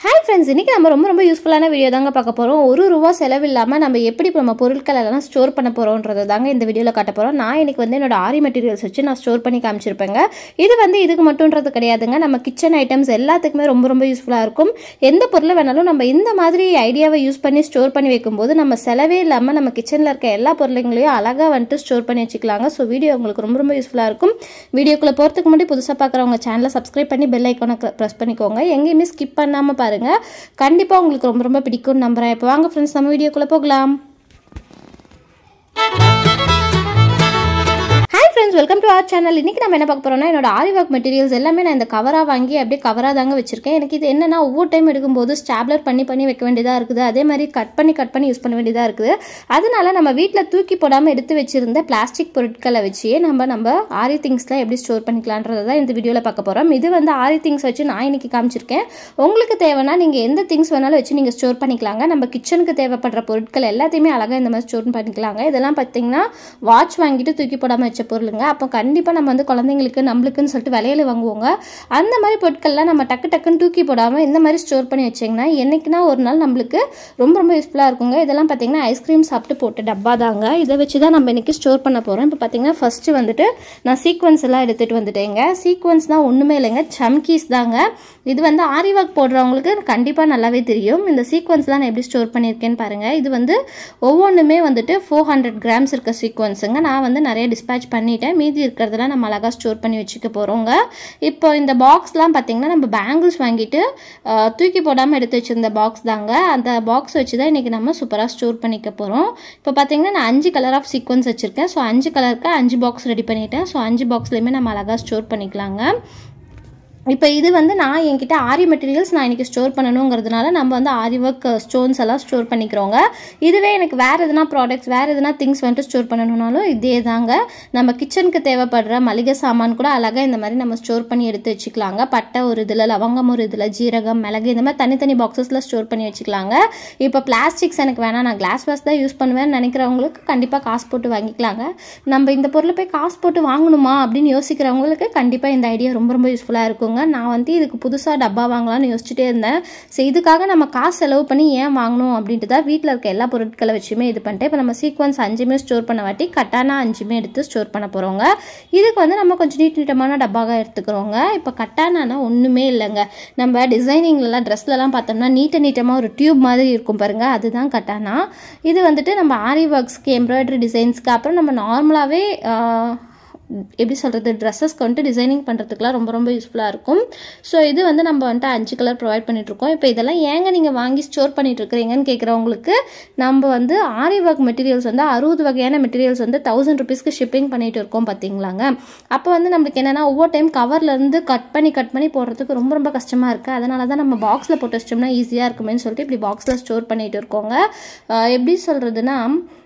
hi friends இன்றைக்கி நம்ம ரொம்ப ரொம்ப யூஸ்ஃபுல்லான வீடியோ தாங்க பார்க்க போகிறோம் ஒரு ரூபா செலவில்லாமல் நம்ம எப்படி இப்போ நம்ம பொருட்கள் எல்லாம் ஸ்டோர் பண்ண போகிறோன்றது தாங்க இந்த வீடியோவில் காட்ட போகிறோம் நான் இன்னைக்கு வந்து என்னோட ஆரி மெட்டீரியல்ஸ் வச்சு நான் ஸ்டோர் பண்ணி காமிச்சிருப்பேங்க இது வந்து இதுக்கு மட்டும்ன்றது கிடையாதுங்க நம்ம கிச்சன் ஐட்டம்ஸ் எல்லாத்துக்குமே ரொம்ப ரொம்ப யூஸ்ஃபுல்லாக இருக்கும் எந்த பொருளை வேணாலும் நம்ம இந்த மாதிரி ஐடியாவை யூஸ் பண்ணி ஸ்டோர் பண்ணி வைக்கும்போது நம்ம செலவே இல்லாமல் நம்ம கிச்சனில் இருக்க எல்லா பொருளைங்களையும் அழகாக வந்துட்டு ஸ்டோர் பண்ணி வச்சுக்கலாங்க ஸோ வீடியோ உங்களுக்கு ரொம்ப ரொம்ப யூஸ்ஃபுல்லாக இருக்கும் வீடியோக்குள்ளே போகிறதுக்கு முன்னாடி புதுசாக பார்க்குறவங்க சேனலை சப்ஸ்கிரைப் பண்ணி பெல் ஐக்கானை ப்ரெஸ் பண்ணிக்கோங்க எங்கேயுமே ஸ்கிப் பண்ணாமல் பாருங்கள் கண்டிப்பாக உங்களுக்கு ரொம்ப ரொம்ப பிடிக்கும்னு நம்புகிறேன் இப்போ வாங்க ஃப்ரெண்ட்ஸ் நம்ம வீடியோக்குள்ளே போகலாம் hi friends welcome to our channel இன்றைக்கி நம்ம என்ன பார்க்க போகிறோம்னா என்னோட ஆரி ஒர்க் மெட்டீரியல்ஸ் எல்லாமே நான் இந்த கவராக வாங்கி அப்படியே கவராக தாங்க வச்சிருக்கேன் எனக்கு இது என்னன்னா ஒவ்வொரு டைம் எடுக்கும்போது ஸ்டாப்லர் பண்ணி பண்ணி வைக்க வேண்டியதாக இருக்குது அதே மாதிரி கட் பண்ணி கட் பண்ணி யூஸ் பண்ண வேண்டியதாக இருக்குது அதனால நம்ம வீட்டில் தூக்கி போடாமல் எடுத்து வச்சிருந்த பிளாஸ்டிக் பொருட்களை வச்சே நம்ம நம்ம ஆரி திங்ஸ்லாம் எப்படி ஸ்டோர் பண்ணிக்கலான்றதை தான் இந்த வீடியோவில் பார்க்க போகிறோம் இது வந்து ஆரி திங்ஸ் வச்சு நான் இன்னைக்கு காமிச்சிருக்கேன் உங்களுக்கு தேவைன்னா நீங்கள் எந்த திங்ஸ் வேணாலும் வச்சு நீங்கள் ஸ்டோர் பண்ணிக்கலாங்க நம்ம கிச்சனுக்கு தேவைப்படுற பொருட்கள் எல்லாத்தையுமே அழகாக இந்த மாதிரி ஸ்டோர் பண்ணிக்கலாங்க இதெல்லாம் பார்த்தீங்கன்னா வாட்ச் வாங்கிட்டு தூக்கி போடாமல் வச்ச பொருளுங்க அப்போ கண்டிப்பாக நம்ம வந்து குழந்தைங்களுக்கு நம்மளுக்குன்னு சொல்லிட்டு விலையில வாங்குவோங்க அந்த மாதிரி பொருட்கள்லாம் நம்ம டக்கு டக்குன்னு தூக்கி போடாமல் இந்த மாதிரி ஸ்டோர் பண்ணி வச்சிங்கன்னா என்னைக்குனா ஒரு நாள் நம்மளுக்கு ரொம்ப ரொம்ப யூஸ்ஃபுல்லாக இருக்குங்க இதெல்லாம் பார்த்தீங்கன்னா ஐஸ்கிரீம் சாப்பிட்டு போட்டு டப்பா தாங்க இதை வச்சு தான் நம்ம இன்னைக்கு ஸ்டோர் பண்ண போகிறோம் இப்போ பார்த்தீங்கன்னா ஃபஸ்ட்டு வந்துட்டு நான் சீக்வன்ஸ் எல்லாம் எடுத்துகிட்டு வந்துட்டேங்க சீக்வன்ஸ் தான் ஒன்றுமே இல்லைங்க சம்கீஸ் தாங்க இது வந்து ஆரி ஒர்க் போடுறவங்களுக்கு கண்டிப்பாக நல்லாவே தெரியும் இந்த சீக்வன்ஸ்லாம் நான் எப்படி ஸ்டோர் பண்ணியிருக்கேன்னு பாருங்கள் இது வந்து ஒவ்வொன்றுமே வந்துட்டு ஃபோர் ஹண்ட்ரட் கிராம்ஸ் இருக்க சீக்வன்ஸுங்க நான் வந்து நிறைய டிஸ்பேச் பண்ணிட்டேன் மீதி இருக்கிறதெல்லாம் நம்ம அழகாக ஸ்டோர் பண்ணி வச்சுக்க போகிறோங்க இப்போ இந்த பாக்ஸ்லாம் பார்த்தீங்கன்னா நம்ம பேங்கிள்ஸ் வாங்கிட்டு அஹ், தூக்கி போடாமல் எடுத்து வச்சிருந்த பாக்ஸ் தாங்க அந்த பாக்ஸ் வச்சு தான் இன்றைக்கி நம்ம சூப்பராக ஸ்டோர் பண்ணிக்க போகிறோம் இப்போ பார்த்தீங்கன்னா நான் அஞ்சு கலர் ஆஃப் சீக்வன்ஸ் வச்சுருக்கேன் ஸோ அஞ்சு கலருக்கு அஞ்சு பாக்ஸ் ரெடி பண்ணிட்டேன் ஸோ அஞ்சு பாக்ஸ்லேயுமே நம்ம அழகாக ஸ்டோர் பண்ணிக்கலாங்க இப்போ இது வந்து நான் என்கிட்ட ஆரி மெட்டீரியல்ஸ் நான் இன்றைக்கி ஸ்டோர் பண்ணணுங்கிறதுனால நம்ம வந்து ஆரி ஒர்க் ஸ்டோன்ஸ் எல்லாம் ஸ்டோர் பண்ணிக்கிறோங்க இதுவே எனக்கு வேறு எதுனா ப்ராடக்ட்ஸ் வேறு எதுனா திங்ஸ் வந்துட்டு ஸ்டோர் பண்ணணும்னாலும் இதே தாங்க நம்ம கிச்சனுக்கு தேவைப்படுற மளிகை சாமான் கூட அழகாக இந்த மாதிரி நம்ம ஸ்டோர் பண்ணி எடுத்து வச்சுக்கலாங்க பட்டை ஒரு இதில் லவங்கம் ஒரு இதில் ஜீரகம் மிளகு இந்த மாதிரி தனித்தனி பாக்ஸஸில் ஸ்டோர் பண்ணி வச்சுக்கலாங்க இப்போ பிளாஸ்டிக்ஸ் எனக்கு வேணாம் நான் கிளாஸ் வாஸ் தான் யூஸ் பண்ணுவேன்னு நினைக்கிறவங்களுக்கு கண்டிப்பாக காசு போட்டு வாங்கிக்கலாங்க நம்ம இந்த பொருளை போய் காசு போட்டு வாங்கணுமா அப்படின்னு யோசிக்கிறவங்களுக்கு கண்டிப்பாக இந்த ஐடியா ரொம்ப ரொம்ப யூஸ்ஃபுல்லாக இருக்குங்க நான் வந்து இதுக்கு புதுசாக டப்பா வாங்கலாம்னு யோசிச்சுட்டே இருந்தேன் ஸோ இதுக்காக நம்ம காசு செலவு பண்ணி ஏன் வாங்கணும் அப்படின்ட்டு தான் வீட்டில் இருக்க எல்லா பொருட்களை வச்சுமே இது பண்ணிட்டேன் இப்போ நம்ம சீக்வன்ஸ் அஞ்சுமே ஸ்டோர் பண்ண வாட்டி கட்டானா அஞ்சுமே எடுத்து ஸ்டோர் பண்ண போகிறோங்க இதுக்கு வந்து நம்ம கொஞ்சம் நீட் நீட்டமான டப்பாக எடுத்துக்கிறோங்க இப்போ கட்டானானா ஒன்றுமே இல்லைங்க நம்ம டிசைனிங்லலாம் ட்ரெஸ்லலாம் பார்த்தோம்னா நீட்ட நீட்டமாக ஒரு டியூப் மாதிரி இருக்கும் பாருங்க அதுதான் கட்டானா இது வந்துட்டு நம்ம ஆரி ஒர்க்ஸ்க்கு எம்ப்ராய்டரி டிசைன்ஸ்க்கு அப்புறம் நம்ம நார்மலாகவே எப்படி சொல்கிறது ட்ரெஸ்ஸஸ்க்கு வந்துட்டு டிசைனிங் பண்ணுறதுக்குலாம் ரொம்ப ரொம்ப யூஸ்ஃபுல்லாக இருக்கும் ஸோ இது வந்து நம்ம வந்துட்டு அஞ்சு கலர் ப்ரொவைட் பண்ணிகிட்ருக்கோம் இப்போ இதெல்லாம் ஏங்க நீங்கள் வாங்கி ஸ்டோர் பண்ணிட்டு இருக்கிறீங்கன்னு கேட்குறவங்களுக்கு நம்ம வந்து ஆரி ஒர்க் மெட்டீரியல்ஸ் வந்து அறுபது வகையான மெட்டீரியல்ஸ் வந்து தௌசண்ட் ருபீஸ்க்கு ஷிப்பிங் பண்ணிட்டு இருக்கோம் பார்த்தீங்களாங்க அப்போ வந்து நம்மளுக்கு என்னென்னா ஒவ்வொரு டைம் கவர்லேருந்து கட் பண்ணி கட் பண்ணி போடுறதுக்கு ரொம்ப ரொம்ப கஷ்டமாக இருக்குது அதனால தான் நம்ம பாக்ஸில் போட்டு வச்சிட்டோம்னா ஈஸியாக இருக்குமேன்னு சொல்லிட்டு இப்படி பாக்ஸில் ஸ்டோர் பண்ணிட்டு இருக்கோங்க அஹ் எப்படி சொல்கிறதுனா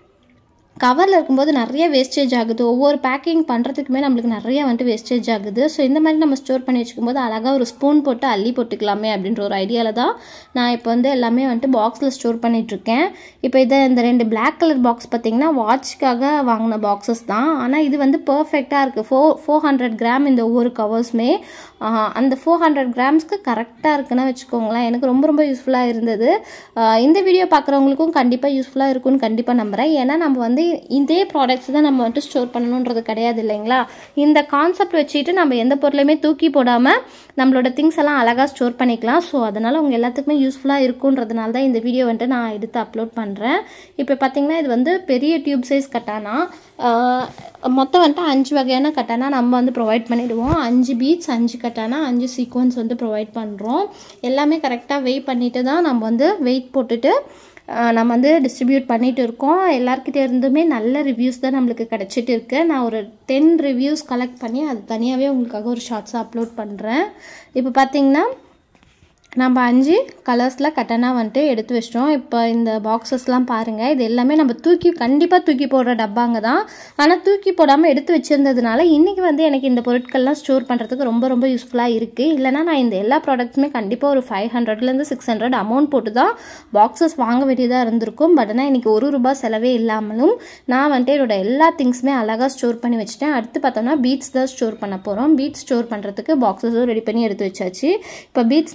கவரில் இருக்கும்போது நிறைய வேஸ்டேஜ் ஆகுது ஒவ்வொரு பேக்கிங் பண்ணுறதுக்குமே நம்மளுக்கு நிறைய வந்துட்டு வேஸ்டேஜ் ஆகுது ஸோ இந்த மாதிரி நம்ம ஸ்டோர் பண்ணி வச்சுக்கும்போது அழகாக ஒரு ஸ்பூன் போட்டு அள்ளி போட்டுக்கலாமே அப்படின்ற ஒரு ஐடியாவில் தான் நான் இப்போ வந்து எல்லாமே வந்துட்டு பாக்ஸில் ஸ்டோர் பண்ணிகிட்ருக்கேன் இப்போ இதை இந்த ரெண்டு Black கலர் பாக்ஸ் பார்த்தீங்கன்னா வாட்ச்க்காக வாங்கின பாக்ஸஸ் தான் ஆனால் இது வந்து பர்ஃபெக்டாக இருக்குது ஃபோர் ஃபோர் ஹண்ட்ரட் கிராம் இந்த ஒவ்வொரு கவர்ஸுமே அந்த ஃபோர் ஹண்ட்ரட் கிராம்ஸ்க்கு கரெக்டாக இருக்குன்னு வச்சுக்கோங்களேன் எனக்கு ரொம்ப ரொம்ப யூஸ்ஃபுல்லாக இருந்தது ஆஹ் இந்த வீடியோ பார்க்குறவங்களுக்கும் கண்டிப்பாக யூஸ்ஃபுல்லாக இருக்கும்னு கண்டிப்பாக நம்புகிறேன் ஏன்னா நம்ம வந்து இதே ப்ராடக்ட்ஸ் தான் நம்ம வந்துட்டு ஸ்டோர் பண்ணணுன்றது கிடையாது இல்லைங்களா இந்த கான்செப்ட் வச்சுட்டு நம்ம எந்த பொருளையுமே தூக்கி போடாமல் நம்மளோட திங்ஸ் எல்லாம் அழகாக ஸ்டோர் பண்ணிக்கலாம் ஸோ அதனால் உங்கள் எல்லாத்துக்குமே யூஸ்ஃபுல்லாக இருக்குன்றதுனால தான் இந்த வீடியோ வந்துட்டு நான் எடுத்து அப்லோட் பண்ணுறேன் இப்போ பார்த்தீங்கன்னா இது வந்து பெரிய டியூப் சைஸ் கட்டானா ஆஹ் மொத்தம் வந்துட்டு அஞ்சு வகையான கட்டானா நம்ம வந்து ப்ரொவைட் பண்ணிடுவோம் அஞ்சு பீட்ஸ் அஞ்சு கட்டானா அஞ்சு சீக்வன்ஸ் வந்து ப்ரொவைட் பண்ணுறோம் எல்லாமே கரெக்டாக வெயிட் பண்ணிட்டு தான் நம்ம வந்து வெயிட் போட்டுட்டு ஆஹ் நம்ம வந்து டிஸ்ட்ரிபியூட் பண்ணிட்டு இருக்கோம் எல்லாருக்கிட்ட இருந்துமே நல்ல ரிவ்யூஸ் தான் நம்மளுக்கு கிடச்சிட்டு இருக்கு நான் ஒரு டென் ரிவ்யூஸ் கலெக்ட் பண்ணி அது தனியாகவே உங்களுக்காக ஒரு ஷார்ட்ஸாக அப்லோட் பண்ணுறேன் இப்போ பார்த்தீங்கன்னா நம்ம அஞ்சு கலர்ஸில் கட்டனாக வந்துட்டு எடுத்து வச்சிட்டோம் இப்போ இந்த பாக்ஸஸ்லாம் பாருங்கள் இது எல்லாமே நம்ம தூக்கி கண்டிப்பாக தூக்கி போடுற டப்பாங்க தான் ஆனால் தூக்கி போடாமல் எடுத்து வச்சிருந்ததுனால இன்றைக்கி வந்து எனக்கு இந்த பொருட்கள்லாம் ஸ்டோர் பண்ணுறதுக்கு ரொம்ப ரொம்ப யூஸ்ஃபுல்லாக இருக்குது இல்லைனா நான் இந்த எல்லா ப்ராடக்ட்ஸுமே கண்டிப்பாக ஒரு ஃபைவ் ஹண்ட்ரட்லேருந்து சிக்ஸ் ஹண்ட்ரட் அமௌண்ட் போட்டு தான் பாக்ஸஸ் வாங்க வேண்டியதாக இருந்திருக்கும் பட் ஆனால் இன்றைக்கி ஒரு ரூபாய் செலவே இல்லாமலும் நான் வந்துட்டு என்னோட எல்லா திங்ஸுமே அழகாக ஸ்டோர் பண்ணி வச்சுட்டேன் அடுத்து பார்த்தோம்னா பீட்ஸ் தான் ஸ்டோர் பண்ண போகிறோம் பீட்ஸ் ஸ்டோர் பண்ணுறதுக்கு பாக்ஸஸும் ரெடி பண்ணி எடுத்து வச்சாச்சு இப்போ பீட்ஸ்னால் ஒன்றும்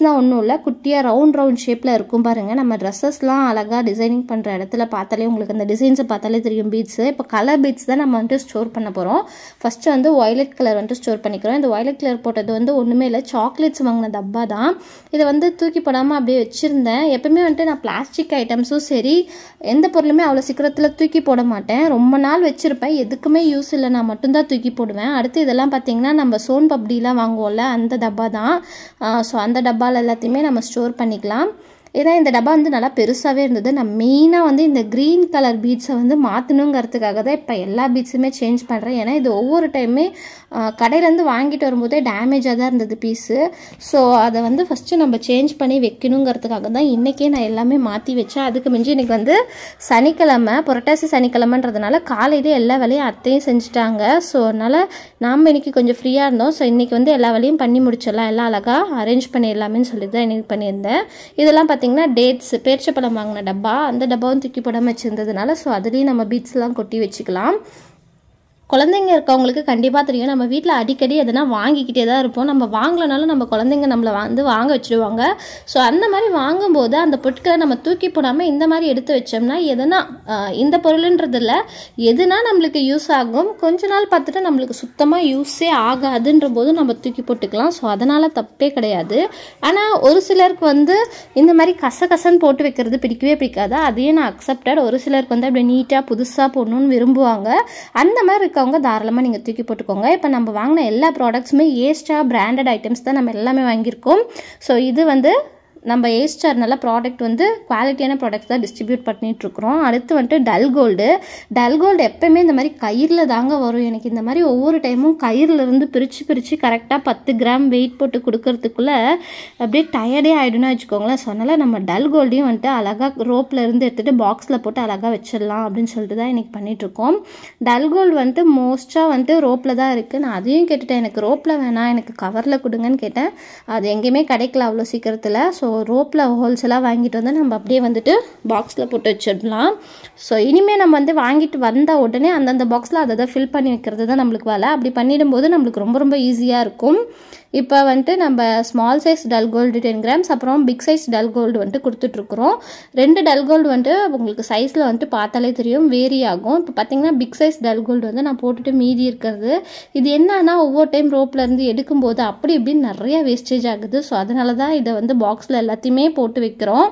உள்ள குட்டியாக ரவுண்ட் ரவுண்ட் ஷேப்பில் இருக்கும் பாருங்கள் நம்ம ட்ரெஸ்ஸஸ்லாம் அழகாக டிசைனிங் பண்ணுற இடத்துல பார்த்தாலே உங்களுக்கு அந்த டிசைன்ஸை பார்த்தாலே தெரியும் பீட்ஸு இப்போ கலர் பீட்ஸ் தான் நம்ம வந்துட்டு ஸ்டோர் பண்ண போகிறோம் ஃபஸ்ட்டு வந்து ஒய்லட் கலர் வந்துட்டு ஸ்டோர் பண்ணிக்கிறோம் இந்த ஒய்லட் கலர் போட்டது வந்து ஒன்றுமே இல்லை சாக்லேட்ஸ் வாங்கின டப்பா தான் இதை வந்து தூக்கி போடாமல் அப்படியே வச்சுருந்தேன் எப்பவுமே வந்துட்டு நான் பிளாஸ்டிக் ஐட்டம்ஸும் சரி எந்த பொருளுமே அவ்வளோ சீக்கிரத்தில் தூக்கி போட மாட்டேன் ரொம்ப நாள் வச்சுருப்பேன் எதுக்குமே யூஸ் இல்லைனா மட்டும்தான் தூக்கி போடுவேன் அடுத்து இதெல்லாம் பார்த்தீங்கன்னா நம்ம சோன் பப்டிலாம் வாங்குவோம்ல அந்த டப்பா தான் ஸோ அந்த டப்பாவில் எல்லாத்தையுமே நம்ம ஸ்டோர் பண்ணிக்கலாம் ஏன்னா இந்த டப்பா வந்து நல்லா பெருசாகவே இருந்தது நான் மெயினாக வந்து இந்த க்ரீன் கலர் பீட்ஸை வந்து மாற்றணுங்கிறதுக்காக தான் இப்போ எல்லா பீட்ஸுமே சேஞ்ச் பண்ணுறேன் ஏன்னா இது ஒவ்வொரு டைமே கடையிலேருந்து வாங்கிட்டு வரும்போதே டேமேஜாக தான் இருந்தது பீஸு ஸோ அதை வந்து ஃபஸ்ட்டு நம்ம சேஞ்ச் பண்ணி வைக்கணுங்கிறதுக்காக தான் இன்றைக்கே நான் எல்லாமே மாற்றி வச்சேன் அதுக்கு மிஞ்சி இன்றைக்கி வந்து சனிக்கிழமை புரட்டாசி சனிக்கிழமைன்றதுனால காலையிலே எல்லா வேலையும் அத்தையும் செஞ்சுட்டாங்க ஸோ அதனால் நாம் இன்றைக்கி கொஞ்சம் ஃப்ரீயாக இருந்தோம் ஸோ இன்றைக்கி வந்து எல்லா வேலையும் பண்ணி முடிச்சிடலாம் எல்லாம் அழகாக அரேஞ்ச் பண்ணிடலாமேன்னு சொல்லி தான் இன்றைக்கி பண்ணியிருந்தேன் இதெல்லாம் பார்த்திங்கன்னா டேட்ஸ் பேர்ச்சப்பழம் வாங்கின டப்பா அந்த டப்பாவும் தூக்கி போடாமல் வச்சுருந்ததுனால ஸோ அதுலேயும் நம்ம பீட்ஸ்லாம் கொட்டி வச்சுக்கலாம் குழந்தைங்க இருக்கவங்களுக்கு கண்டிப்பாக தெரியும் நம்ம வீட்டில் அடிக்கடி எதனா வாங்கிக்கிட்டே தான் இருப்போம் நம்ம வாங்கலனாலும் நம்ம குழந்தைங்க நம்மளை வந்து வாங்க வச்சுடுவாங்க ஸோ அந்த மாதிரி வாங்கும்போது அந்த பொருட்களை நம்ம தூக்கி போடாமல் இந்த மாதிரி எடுத்து வச்சோம்னா எதனா இந்த பொருளுன்றதில் எதுனா நம்மளுக்கு யூஸ் ஆகும் கொஞ்ச நாள் பார்த்துட்டு நம்மளுக்கு சுத்தமாக யூஸே ஆகாதுன்ற போது நம்ம தூக்கி போட்டுக்கலாம் ஸோ அதனால் தப்பே கிடையாது ஆனால் ஒரு சிலருக்கு வந்து இந்த மாதிரி கசகசன்னு போட்டு வைக்கிறது பிடிக்கவே பிடிக்காது அதையும் நான் அக்செப்டட் ஒரு சிலருக்கு வந்து அப்படி நீட்டாக புதுசாக போடணும்னு விரும்புவாங்க அந்த மாதிரி இருக்கவங்க தாராளமாக நீங்கள் தூக்கி போட்டுக்கோங்க இப்போ நம்ம வாங்கின எல்லா ப்ராடக்ட்ஸுமே ஏஸ்டா பிராண்டட் ஐட்டம்ஸ் தான் நம்ம எல்லாமே வாங்கியிருக்கோம் ஸோ இது வந்து நம்ம ஏஸ்டார் நல்ல ப்ராடக்ட் வந்து குவாலிட்டியான ப்ராடக்ட்ஸ் தான் டிஸ்ட்ரிபியூட் பண்ணிகிட்ருக்குறோம் அடுத்து வந்துட்டு டல் கோல்டு டல் கோல்டு எப்போயுமே இந்த மாதிரி கயிறில் தாங்க வரும் எனக்கு இந்த மாதிரி ஒவ்வொரு டைமும் கயிறுலேருந்து பிரித்து பிரித்து கரெக்டாக பத்து கிராம் வெயிட் போட்டு கொடுக்கறதுக்குள்ளே அப்படியே டயர்டே ஆகிடும்னு வச்சுக்கோங்களேன் ஸோ அதனால் நம்ம டல் கோல்டையும் வந்துட்டு அழகாக ரோப்பில் இருந்து எடுத்துகிட்டு பாக்ஸில் போட்டு அழகாக வச்சிடலாம் அப்படின்னு சொல்லிட்டு தான் இன்றைக்கி பண்ணிகிட்ருக்கோம் டல் கோல்டு வந்துட்டு மோஸ்ட்டாக வந்துட்டு ரோப்பில் தான் இருக்குது நான் அதையும் கேட்டுட்டேன் எனக்கு ரோப்பில் வேணாம் எனக்கு கவரில் கொடுங்கன்னு கேட்டேன் அது எங்கேயுமே கிடைக்கல அவ்வளோ சீக்கிரத்தில் ஸோ ரோப்பில் ஹோல்சேலாக வாங்கிட்டு வந்து நம்ம அப்படியே வந்துட்டு பாக்ஸில் போட்டு வச்சிடலாம் ஸோ இனிமேல் நம்ம வந்து வாங்கிட்டு வந்த உடனே அந்தந்த பாக்ஸில் அதை தான் ஃபில் பண்ணி வைக்கிறது தான் நம்மளுக்கு வேலை அப்படி பண்ணிடும்போது நம்மளுக்கு ரொம்ப ரொம்ப ஈஸியாக இருக்கும் இப்போ வந்துட்டு நம்ம small size dull gold ten grams அப்புறம் பிக் சைஸ் டல் கோல்டு வந்துட்டு கொடுத்துட்ருக்குறோம் ரெண்டு டல் கோல்டு வந்துட்டு உங்களுக்கு சைஸில் வந்துட்டு பார்த்தாலே தெரியும் வேரி ஆகும் இப்போ பார்த்தீங்கன்னா பிக் சைஸ் டல் கோல்டு வந்து நான் போட்டுட்டு மீதி இருக்கிறது இது என்னன்னா ஒவ்வொரு டைம் ரோப்லேருந்து எடுக்கும்போது அப்படி இப்படின்னு நிறைய வேஸ்டேஜ் ஆகுது ஸோ அதனால தான் இதை வந்து பாக்ஸில் எல்லாத்தையுமே போட்டு வைக்கிறோம்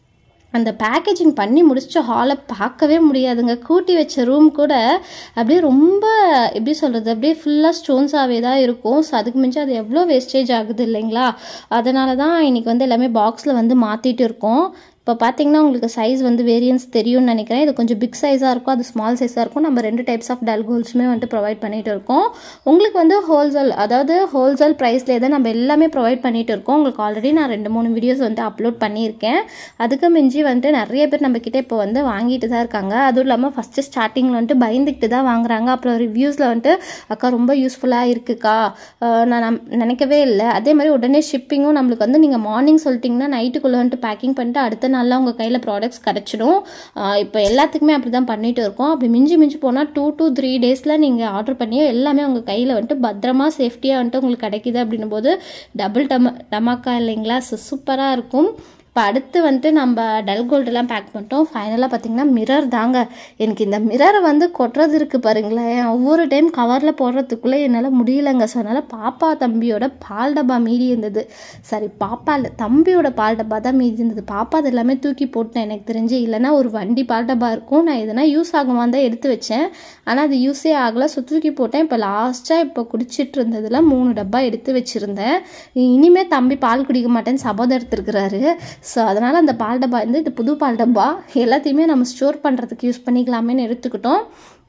அந்த பேக்கேஜிங் பண்ணி முடிச்ச ஹாலை பார்க்கவே முடியாதுங்க கூட்டி வச்ச ரூம் கூட அப்படியே ரொம்ப எப்படி சொல்கிறது அப்படியே ஃபுல்லாக ஸ்டோன்ஸாகவே தான் இருக்கும் ஸோ அதுக்கு மிஞ்சி அது எவ்வளோ வேஸ்டேஜ் ஆகுது இல்லைங்களா அதனால தான் இன்றைக்கி வந்து எல்லாமே பாக்ஸில் வந்து மாற்றிட்டு இருக்கோம் இப்போ பார்த்தீங்கன்னா உங்களுக்கு சைஸ் வந்து வேரியன்ஸ் தெரியும்னு நினைக்கிறேன் இது கொஞ்சம் பிக் சைஸாக இருக்கும் அது ஸ்மால் சைஸாக இருக்கும் நம்ம ரெண்டு டைப்ஸ் ஆஃப் டல் கோல்ஸுமே வந்துட்டு ப்ரொவைட் பண்ணிகிட்டு இருக்கோம் உங்களுக்கு வந்து ஹோல்சேல் அதாவது ஹோல்சேல் ப்ரைஸ்லேயே தான் நம்ம எல்லாமே ப்ரொவைட் பண்ணிகிட்டு இருக்கோம் உங்களுக்கு ஆல்ரெடி நான் ரெண்டு மூணு வீடியோஸ் வந்து அப்லோட் பண்ணியிருக்கேன் அதுக்கு மிஞ்சி வந்துட்டு நிறைய பேர் நம்மக்கிட்ட இப்போ வந்து வாங்கிட்டு தான் இருக்காங்க அதுவும் இல்லாமல் ஃபஸ்ட்டு ஸ்டார்டிங்கில் வந்துட்டு பயந்துக்கிட்டு தான் வாங்குறாங்க அப்புறம் ரிவ்யூஸில் வந்துட்டு அக்கா ரொம்ப யூஸ்ஃபுல்லாக இருக்குக்கா நான் நம் நினைக்கவே இல்லை அதே மாதிரி உடனே ஷிப்பிங்கும் நம்மளுக்கு வந்து நீங்கள் மார்னிங் சொல்லிட்டிங்கன்னா நைட்டுக்குள்ளே வந்துட்டு பேக்கிங் பண்ணிட்டு அடுத்த நாளில் உங்கள் கையில் ப்ராடக்ட்ஸ் கிடச்சிடும் இப்போ எல்லாத்துக்குமே அப்படி தான் பண்ணிட்டு இருக்கோம் அப்படி மிஞ்சி மிஞ்சி போனால் டூ டூ த்ரீ டேஸில் நீங்கள் ஆர்டர் பண்ணி எல்லாமே உங்கள் கையில் வந்துட்டு பத்திரமா சேஃப்டியாக வந்துட்டு உங்களுக்கு கிடைக்கிது அப்படின்னும் போது டபுள் டம டமாக்கா இல்லைங்களா ஸோ சூப்பராக இருக்கும் இப்போ அடுத்து வந்துட்டு நம்ம டல் கோல்டெல்லாம் பேக் பண்ணிட்டோம் ஃபைனலாக பார்த்தீங்கன்னா மிரர் தாங்க எனக்கு இந்த மிரரை வந்து கொட்டுறது இருக்குது பாருங்களேன் ஒவ்வொரு டைம் கவரில் போடுறதுக்குள்ளே என்னால் முடியலைங்க ஸோ அதனால் பாப்பா தம்பியோட பால் டப்பா மீதி இருந்தது சரி பாப்பா இல்லை தம்பியோட பால் டப்பா தான் மீதி இருந்தது பாப்பா அது எல்லாமே தூக்கி போட்டேன் எனக்கு தெரிஞ்சு இல்லைனா ஒரு வண்டி பால் டப்பா இருக்கும் நான் எதனா யூஸ் ஆகுமான்னு தான் எடுத்து வச்சேன் ஆனால் அது யூஸே ஆகலை ஸோ தூக்கி போட்டேன் இப்போ லாஸ்ட்டாக இப்போ குடிச்சிட்டு இருந்ததில் மூணு டப்பா எடுத்து வச்சுருந்தேன் இனிமேல் தம்பி பால் குடிக்க மாட்டேன்னு சபதம் எடுத்துருக்கிறாரு ஸோ அதனால் அந்த பால் டப்பா வந்து இது புது பால் டப்பா எல்லாத்தையுமே நம்ம ஸ்டோர் பண்ணுறதுக்கு யூஸ் பண்ணிக்கலாமேன்னு எடுத்துக்கிட்டோம்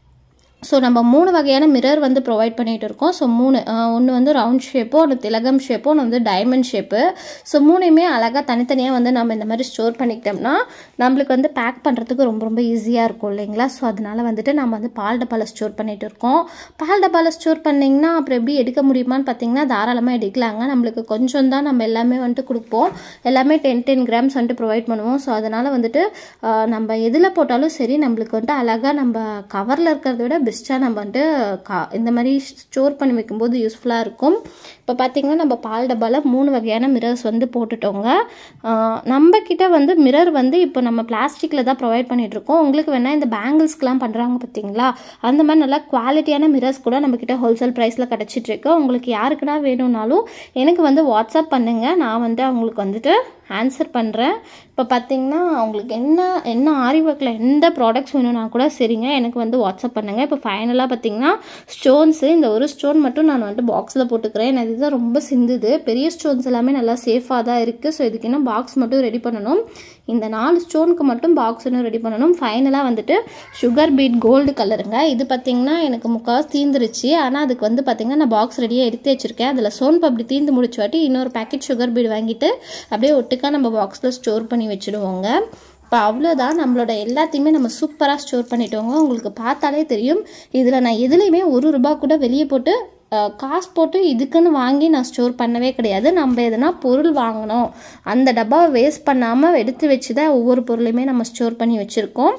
ஸோ நம்ம மூணு வகையான மிரர் வந்து ப்ரொவைட் பண்ணிகிட்டு இருக்கோம் ஸோ மூணு ஒன்று வந்து ரவுண்ட் ஷேப்பு ஒன்று திலகம் ஷேப்பு ஒன்று வந்து டைமண்ட் ஷேப்பு ஸோ மூணையுமே அழகாக தனித்தனியாக வந்து நம்ம இந்த மாதிரி ஸ்டோர் பண்ணிக்கிட்டோம்னா நம்மளுக்கு வந்து பேக் பண்ணுறதுக்கு ரொம்ப ரொம்ப ஈஸியாக இருக்கும் இல்லைங்களா ஸோ அதனால் வந்துட்டு நம்ம வந்து பால் டப்பாவில் ஸ்டோர் பண்ணிகிட்டு இருக்கோம் பால் டப்பாவில் ஸ்டோர் பண்ணிங்கன்னா அப்புறம் எப்படி எடுக்க முடியுமான்னு பார்த்தீங்கன்னா தாராளமாக எடுக்கலாங்க நம்மளுக்கு கொஞ்சம் தான் நம்ம எல்லாமே வந்துட்டு கொடுப்போம் எல்லாமே டென் டென் கிராம்ஸ் வந்துட்டு ப்ரொவைட் பண்ணுவோம் ஸோ அதனால் வந்துட்டு நம்ம எதில் போட்டாலும் சரி நம்மளுக்கு வந்துட்டு அழகாக நம்ம கவரில் இருக்கிறத விட பெஸ்ட்டாக நம்ம வந்துட்டு கா இந்த மாதிரி ஸ்டோர் பண்ணி வைக்கும்போது யூஸ்ஃபுல்லாக இருக்கும் இப்போ பார்த்தீங்கன்னா நம்ம பால் டப்பாவில் மூணு வகையான மிரர்ஸ் வந்து போட்டுட்டோங்க ஆஹ் நம்ம கிட்ட வந்து மிரர் வந்து இப்போ நம்ம பிளாஸ்டிக்கில் தான் ப்ரொவைட் பண்ணிகிட்ருக்கோம் உங்களுக்கு வேணால் இந்த பேங்கிள்ஸ்க்கெலாம் பண்ணுறாங்க பார்த்தீங்களா அந்த மாதிரி நல்லா குவாலிட்டியான மிரர்ஸ் கூட நம்மக்கிட்ட ஹோல்சேல் ப்ரைஸில் கிடச்சிட்ருக்கு உங்களுக்கு யாருக்குன்னா வேணும்னாலும் எனக்கு வந்து வாட்ஸ்அப் பண்ணுங்கள் நான் வந்து அவங்களுக்கு வந்துட்டு ஆன்சர் பண்ணுறேன் இப்போ பார்த்தீங்கன்னா அவங்களுக்கு என்ன என்ன ஆரி ஒர்க்கில் எந்த ப்ராடக்ட்ஸ் வேணும்னா கூட சரிங்க எனக்கு வந்து வாட்ஸ்அப் பண்ணுங்கள் இப்போ ஃபைனலாக பார்த்தீங்கன்னா ஸ்டோன்ஸு இந்த ஒரு ஸ்டோன் மட்டும் நான் வந்துட்டு பாக்ஸில் போட்டுக்கிறேன் எனக்கு இதுதான் ரொம்ப சிந்துது பெரிய ஸ்டோன்ஸ் எல்லாமே நல்லா சேஃபாக தான் இருக்குது ஸோ இதுக்கு இன்னும் பாக்ஸ் மட்டும் ரெடி பண்ணணும் இந்த நாலு ஸ்டோனுக்கு மட்டும் பாக்ஸ் இன்னும் ரெடி பண்ணணும் ஃபைனலாக வந்துட்டு சுகர் பீட் கோல்டு கலருங்க இது பார்த்தீங்கன்னா எனக்கு முக்கால்வாசி தீந்துருச்சு ஆனால் அதுக்கு வந்து பார்த்தீங்கன்னா நான் பாக்ஸ் ரெடியாக எடுத்து வச்சிருக்கேன் அதில் சோன் பப்படி தீந்து முடிச்ச வாட்டி இன்னொரு பேக்கெட் சுகர் பீட் வாங்கிட்டு அப்படியே ஒட்டுக்கா நம்ம பாக்ஸில் ஸ்டோர் பண்ணி வச்சுடுவோங்க இப்போ அவ்வளோதான் நம்மளோட எல்லாத்தையுமே நம்ம சூப்பராக ஸ்டோர் பண்ணிட்டோங்க உங்களுக்கு பார்த்தாலே தெரியும் இதில் நான் எதுலேயுமே ஒரு ரூபா கூட வெளியே போட்டு அஹ், காசு போட்டு இதுக்குன்னு வாங்கி நான் ஸ்டோர் பண்ணவே கிடையாது நம்ம எதனா பொருள் வாங்கினோம் அந்த டப்பாவை வேஸ்ட் பண்ணாமல் எடுத்து வச்சு தான் ஒவ்வொரு பொருளையுமே நம்ம ஸ்டோர் பண்ணி வச்சுருக்கோம்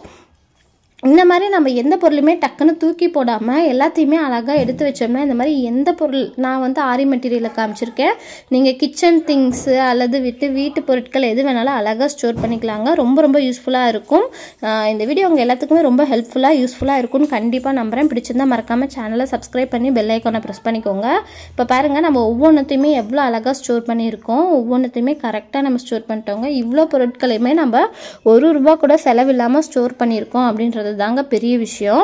இந்த மாதிரி நம்ம எந்த பொருளுமே டக்குன்னு தூக்கி போடாமல் எல்லாத்தையுமே அழகாக எடுத்து வச்சோம்னா இந்த மாதிரி எந்த பொருள் நான் வந்து ஆரி மெட்டீரியலை காமிச்சிருக்கேன் நீங்கள் கிச்சன் திங்ஸு அல்லது விட்டு வீட்டு பொருட்கள் எது வேணாலும் அழகாக ஸ்டோர் பண்ணிக்கலாங்க ரொம்ப ரொம்ப யூஸ்ஃபுல்லாக இருக்கும் ஆஹ் இந்த வீடியோ உங்கள் எல்லாத்துக்குமே ரொம்ப ஹெல்ப்ஃபுல்லாக யூஸ்ஃபுல்லாக இருக்கும்னு கண்டிப்பாக நம்புகிறேன் பிடிச்சிருந்தா மறக்காமல் சேனலை சப்ஸ்கிரைப் பண்ணி பெல் ஐக்கானை ப்ரெஸ் பண்ணிக்கோங்க இப்போ பாருங்கள் நம்ம ஒவ்வொன்றுத்தையுமே எவ்வளோ அழகாக ஸ்டோர் பண்ணியிருக்கோம் ஒவ்வொன்றுத்தையுமே கரெக்டாக நம்ம ஸ்டோர் பண்ணிட்டோங்க இவ்வளோ பொருட்களையுமே நம்ம ஒரு ரூபா கூட செலவில்லாமல் ஸ்டோர் பண்ணியிருக்கோம் அப்படின்றது தாங்க பெரிய விஷயம்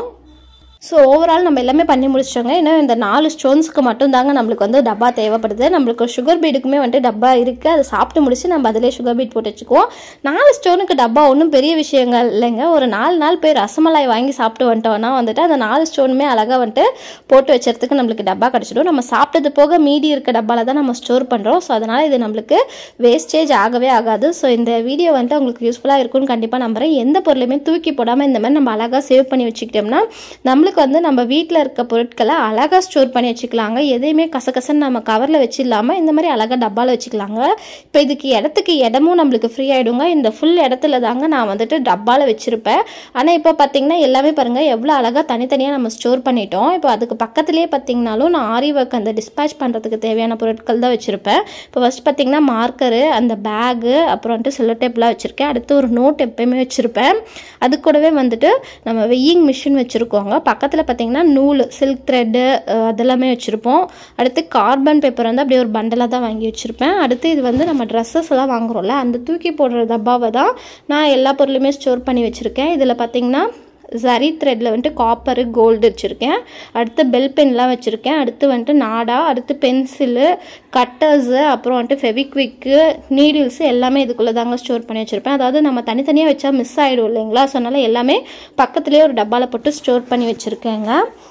ஸோ ஓவரால் நம்ம எல்லாமே பண்ணி முடிச்சிட்டோங்க ஏன்னா இந்த நாலு ஸ்டோன்ஸ்க்கு மட்டும் தாங்க நம்மளுக்கு வந்து டப்பா தேவைப்படுது நம்மளுக்கு சுகர் பீடுக்குமே வந்துட்டு டப்பா இருக்குது அதை சாப்பிட்டு முடிச்சு நம்ம அதிலே சுகர் பீட் போட்டு வச்சுக்குவோம் நாலு ஸ்டோனுக்கு டப்பா ஒன்றும் பெரிய விஷயங்கள் இல்லைங்க ஒரு நாலு நாள் போய் ரசமலாய் வாங்கி சாப்பிட்டு வந்துட்டோம்னா வந்துட்டு அந்த நாலு ஸ்டோனுமே அழகாக வந்துட்டு போட்டு வச்சறதுக்கு நம்மளுக்கு டப்பா கிடச்சிடும் நம்ம சாப்பிட்டது போக மீதி இருக்க டப்பாவில் தான் நம்ம ஸ்டோர் பண்ணுறோம் ஸோ அதனால் இது நம்மளுக்கு வேஸ்டேஜ் ஆகவே ஆகாது ஸோ இந்த வீடியோ வந்துட்டு உங்களுக்கு யூஸ்ஃபுல்லாக இருக்கும்னு கண்டிப்பாக நம்புறேன் எந்த பொருளையுமே தூக்கி போடாமல் இந்த மாதிரி நம்ம அழகாக சேவ் பண்ணி வச்சுக்கிட்டோம்னா நம்மளுக்கு வந்து நம்ம வீட்டில் இருக்க பொருட்களை அழகாக ஸ்டோர் பண்ணி வச்சுக்கலாங்க எதையுமே கசகசன்னு நம்ம கவரில் வச்சு இல்லாமல் இந்த மாதிரி அழகாக டப்பாவில் வச்சுக்கலாங்க இப்போ இதுக்கு இடத்துக்கு இடமும் நம்மளுக்கு ஃப்ரீ ஆகிடுங்க இந்த ஃபுல் இடத்துல தாங்க நான் வந்துட்டு டப்பாவில் வச்சுருப்பேன் ஆனால் இப்போ பார்த்தீங்கன்னா எல்லாமே பாருங்கள் எவ்வளோ அழகாக தனித்தனியாக நம்ம ஸ்டோர் பண்ணிட்டோம் இப்போ அதுக்கு பக்கத்துலேயே பார்த்தீங்கனாலும் நான் ஆரி ஒர்க் அந்த டிஸ்பேச் பண்ணுறதுக்கு தேவையான பொருட்கள் தான் வச்சுருப்பேன் இப்போ ஃபஸ்ட் பார்த்தீங்கன்னா மார்க்கரு அந்த பேகு அப்புறம் வந்துட்டு செல்லோ டேப்லாம் வச்சுருக்கேன் அடுத்து ஒரு நோட் எப்பயுமே வச்சுருப்பேன் அது கூடவே வந்துட்டு நம்ம வெய்யிங் மிஷின் வச்சுருக்கோங்க பக்கத்தில் பார்த்தீங்கன்னா நூல் சில்க் த்ரெட்டு அதெல்லாமே வச்சுருப்போம் அடுத்து கார்பன் பேப்பர் வந்து அப்படியே ஒரு பண்டலாக தான் வாங்கி வச்சுருப்பேன் அடுத்து இது வந்து நம்ம ட்ரெஸ்ஸஸ் எல்லாம் வாங்குறோம்ல அந்த தூக்கி போடுற டப்பாவை தான் நான் எல்லா பொருளுமே ஸ்டோர் பண்ணி வச்சுருக்கேன் இதில் பார்த்தீங்கன்னா சரி த்ரெட்டில் வந்துட்டு காப்பரு கோல்டு வச்சுருக்கேன் அடுத்து பெல் பென்லாம் வச்சுருக்கேன் அடுத்து வந்துட்டு நாடா அடுத்து பென்சிலு கட்டர்ஸு அப்புறம் வந்துட்டு ஃபெவிக்விக்கு நீடில்ஸு எல்லாமே இதுக்குள்ளே தாங்க ஸ்டோர் பண்ணி வச்சுருப்பேன் அதாவது நம்ம தனித்தனியாக வச்சா மிஸ் ஆகிடும் இல்லைங்களா ஸோ அதனால் எல்லாமே பக்கத்துலேயே ஒரு டப்பாவில் போட்டு ஸ்டோர் பண்ணி வச்சுருக்கேங்க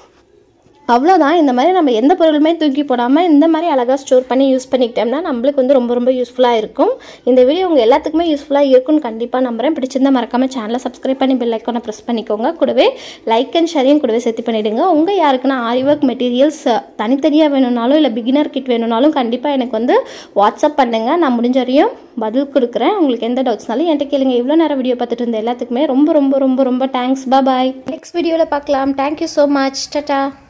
அவ்வளோதான் இந்த மாதிரி நம்ம எந்த பொருளுமே தூக்கி போடாமல் இந்த மாதிரி அழகாக ஸ்டோர் பண்ணி யூஸ் பண்ணிக்கிட்டோம்னா நம்மளுக்கு வந்து ரொம்ப ரொம்ப யூஸ்ஃபுல்லாக இருக்கும் இந்த வீடியோ உங்கள் எல்லாத்துக்குமே யூஸ்ஃபுல்லாக இருக்கும்னு கண்டிப்பாக நம்புறேன் பிடிச்சிருந்தா மறக்காம சேனலை சப்ஸ்கிரைப் பண்ணி பெல் ஐக்கானை ப்ரெஸ் பண்ணிக்கோங்க கூடவே லைக் அண்ட் ஷேரையும் கூடவே சேர்த்து பண்ணிவிடுங்க உங்கள் யாருக்குன்னா ஆரி ஒர்க் மெட்டீரியல்ஸ் தனித்தனியாக வேணும்னாலும் இல்லை பிகினர் கிட் வேணும்னாலும் கண்டிப்பாக எனக்கு வந்து வாட்ஸ்அப் பண்ணுங்கள் நான் முடிஞ்ச வரையும் பதில் கொடுக்குறேன் உங்களுக்கு எந்த டவுட்ஸ்னாலும் என்கிட்ட கேளுங்க இவ்வளோ நேரம் வீடியோ பார்த்துட்டு இருந்த எல்லாத்துக்குமே ரொம்ப ரொம்ப ரொம்ப ரொம்ப தேங்க்ஸ் பாய் நெக்ஸ்ட் வீடியோவில் பார்க்கலாம் தேங்க்யூ ஸோ மச் டட்டா